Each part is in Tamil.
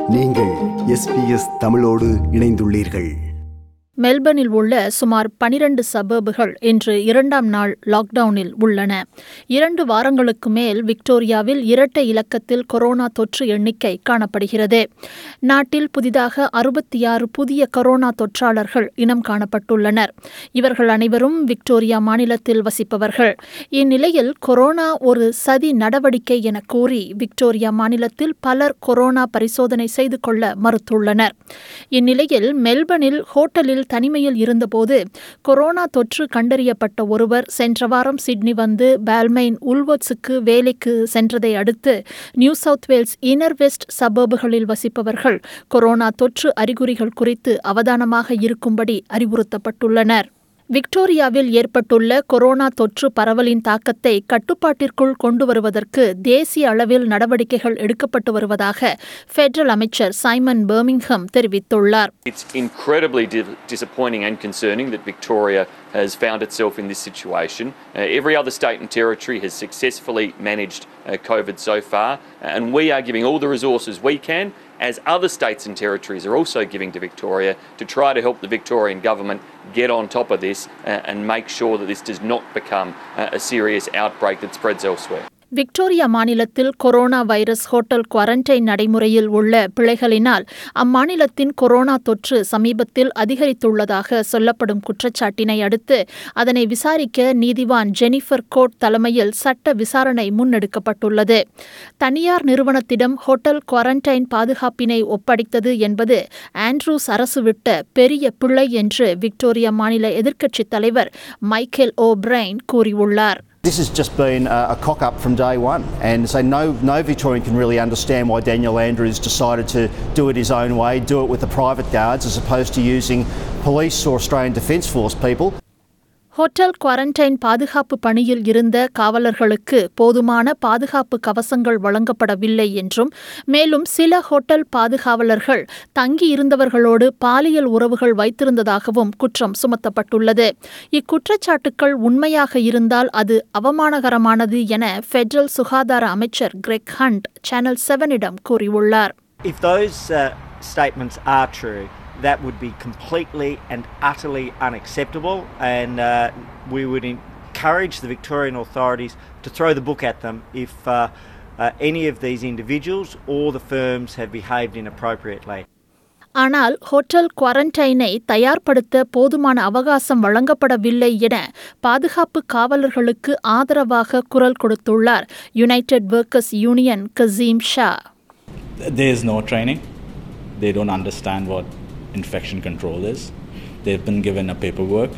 நீங்கள் எஸ்பிஎஸ் தமிழோடு இணைந்துள்ளீர்கள் மெல்பர்னில் உள்ள சுமார் பனிரண்டு சபர்புகள் இன்று இரண்டாம் நாள் லாக்டவுனில் உள்ளன இரண்டு வாரங்களுக்கு மேல் விக்டோரியாவில் இரட்டை இலக்கத்தில் கொரோனா தொற்று எண்ணிக்கை காணப்படுகிறது நாட்டில் புதிதாக அறுபத்தி ஆறு புதிய கொரோனா தொற்றாளர்கள் இனம் காணப்பட்டுள்ளனர் இவர்கள் அனைவரும் விக்டோரியா மாநிலத்தில் வசிப்பவர்கள் இந்நிலையில் கொரோனா ஒரு சதி நடவடிக்கை என கூறி விக்டோரியா மாநிலத்தில் பலர் கொரோனா பரிசோதனை செய்து கொள்ள மறுத்துள்ளனர் இந்நிலையில் மெல்பர்னில் ஹோட்டலில் தனிமையில் இருந்தபோது கொரோனா தொற்று கண்டறியப்பட்ட ஒருவர் சென்ற வாரம் சிட்னி வந்து பால்மைன் உல்வர்ட்ஸுக்கு வேலைக்கு சென்றதை அடுத்து New South Wales inner west சபர்புகளில் வசிப்பவர்கள் கொரோனா தொற்று அறிகுறிகள் குறித்து அவதானமாக இருக்கும்படி அறிவுறுத்தப்பட்டுள்ளனர் விக்டோரியாவில் ஏற்பட்டுள்ள கொரோனா தொற்று பரவலின் தாக்கத்தை கட்டுப்பாட்டிற்குள் கொண்டு வருவதற்கு தேசிய அளவில் நடவடிக்கைகள் எடுக்கப்பட்டு வருவதாக பெடரல் அமைச்சர் சைமன் பர்மிங்ஹம் தெரிவித்துள்ளார் It's incredibly di- disappointing and concerning that Victoria has found itself in this situation. Uh, every other state and territory has successfully managed uh, COVID so far, and we are giving all the resources we can, as other states and territories are also giving to Victoria, to try to help the Victorian government get on top of this uh, and make sure that this does not become uh, a serious outbreak that spreads elsewhere. Victoria மாநிலத்தில் கொரோனா வைரஸ் ஹோட்டல் குவாரண்டைன் நடைமுறையில் உள்ள பிழைகளினால் அம்மாநிலத்தின் கொரோனா தொற்று சமீபத்தில் அதிகரித்துள்ளதாக சொல்லப்படும் குற்றச்சாட்டினை அடுத்து அதனை விசாரிக்க நீதிவான் ஜெனிஃபர் கோட் தலைமையில் சட்ட விசாரணை முன்னெடுக்கப்பட்டுள்ளது தனியார் நிறுவனத்திடம் ஹோட்டல் குவாரண்டைன் பாதுகாப்பினை ஒப்படைத்தது என்பது ஆண்ட்ரூஸ் அரசு விட்ட பெரிய பிழை என்று விக்டோரியா மாநில எதிர்க்கட்சித் தலைவர் மைக்கேல் ஓ பிரைன் கூறியுள்ளார் This has just been a, a cock up from day one, and so no, no Victorian can really understand why Daniel Andrews decided to do it his own way, do it with the private guards as opposed to using police or Australian Defence Force people. Hotel quarantine பாதுகாப்பு பணியில் இருந்த காவலர்களுக்கு போதுமான பாதுகாப்பு கவசங்கள் வழங்கப்படவில்லை என்றும் மேலும் சில ஹோட்டல் பாதுகாவலர்கள் தங்கியிருந்தவர்களோடு பாலியல் உறவுகள் வைத்திருந்ததாகவும் குற்றம் சுமத்தப்பட்டுள்ளது இக்குற்றச்சாட்டுக்கள் உண்மையாக இருந்தால் அது அவமானகரமானது என பெடரல் சுகாதார அமைச்சர் கிரெக் ஹண்ட் சேனல் செவனிடம் கூறியுள்ளார் If those uh, statements are true, that would be completely and utterly unacceptable, and uh, we would encourage the Victorian authorities to throw the book at them if uh, uh, any of these individuals or the firms have behaved inappropriately. ஆனால் ஹோட்டல் குவாரண்டைனை தயார்படுத்த போதுமான அவகாசம் வழங்கப்படவில்லை என பாதுகாப்பு காவலர்களுக்கு ஆதரவாக குரல் கொடுத்துள்ளார் United Workers Union Qasim Shah There's no training. They don't understand what infection control is. They've been given a paperwork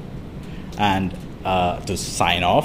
and uh, to sign off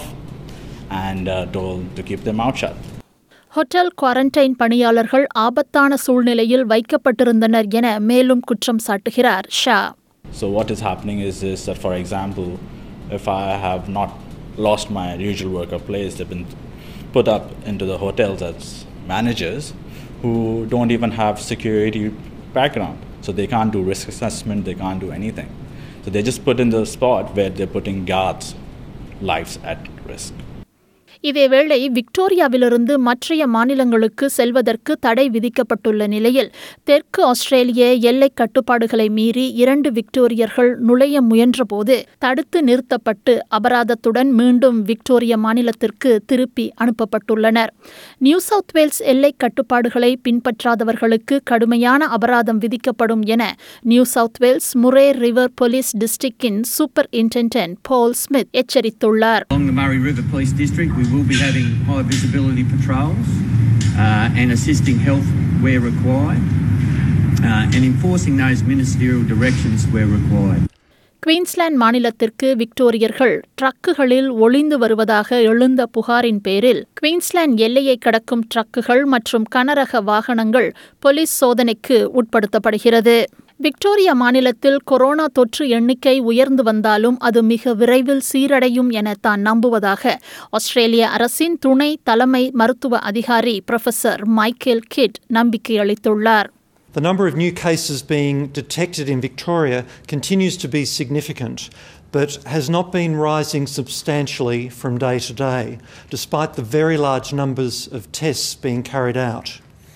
and uh, told to keep their mouth shut. Hotel quarantine பணியாளர்கள் ஆபத்தான சூழ்நிலையில் வைக்கப்பட்டிருந்தனர் என மேலும் குற்றம் சாட்டுகிறார் Shah So what is happening is this that for example, if I have not lost my usual worker place, they've been put up into the hotels as managers who don't even have security background. So they can't do risk assessment, they can't do anything. So they're just put in the spot where they're putting guards' lives at risk. இதேவேளை விக்டோரியாவிலிருந்து மற்றைய மாநிலங்களுக்கு செல்வதற்கு தடை விதிக்கப்பட்டுள்ள நிலையில் தெற்கு ஆஸ்திரேலிய எல்லை கட்டுப்பாடுகளை மீறி இரண்டு விக்டோரியர்கள் நுழைய முயன்றபோது தடுத்து நிறுத்தப்பட்டு அபராதத்துடன் மீண்டும் விக்டோரியா மாநிலத்திற்கு திருப்பி அனுப்பப்பட்டுள்ளனர் நியூ சவுத் வேல்ஸ் எல்லை கட்டுப்பாடுகளை பின்பற்றாதவர்களுக்கு கடுமையான அபராதம் விதிக்கப்படும் என New South Wales Murray River police டிஸ்ட்ரிக்டின் சூப்பர் இன்டென்டன்ட் பால் ஸ்மித் எச்சரித்துள்ளார் Along the Murray River Police District, we will be having high visibility patrols uh, and assisting health where required uh, and enforcing those ministerial directions where required. Queensland மாநிலத்திற்கு விக்டோரியர்கள் ட்ரக்குகளில் ஒளிந்து வருவதாக எழுந்த புகாரின் பேரில் குயின்ஸ்லாந்து எல்லையை கடக்கும் ட்ரக்குகள் மற்றும் கனரக வாகனங்கள் போலீஸ் சோதனைக்கு உட்படுத்தப்படுகிறது விக்டோரியா மாநிலத்தில் கொரோனா தொற்று எண்ணிக்கை உயர்ந்து வந்தாலும் அது மிக விரைவில் சீரடையும் என தான் நம்புவதாக ஆஸ்திரேலிய அரசின் துணை தலைமை மருத்துவ அதிகாரி புரொஃபசர் மைக்கேல் கிட் நம்பிக்கை அளித்துள்ளார் The number of new cases being detected in Victoria continues to be significant, but has not been rising substantially from day to day, despite the very large numbers of tests being carried out.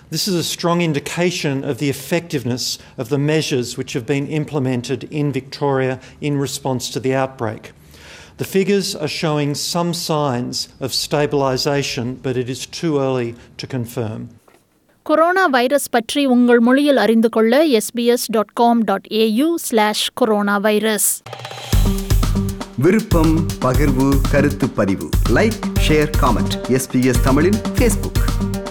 This is a strong indication of the effectiveness of the measures which have been implemented in Victoria in response to the outbreak. The figures are showing some signs of stabilisation, but it is too early to confirm. Corona virus பற்றி உங்கள் மொழியில் அறிந்து கொள்ள SBS dot com dot AU slash corona virus விருப்பம் பகிர்வு கருத்து பதிவு லைக் ஷேர் காமெண்ட் எஸ்பிஎஸ் தமிழின் ஃபேஸ்புக்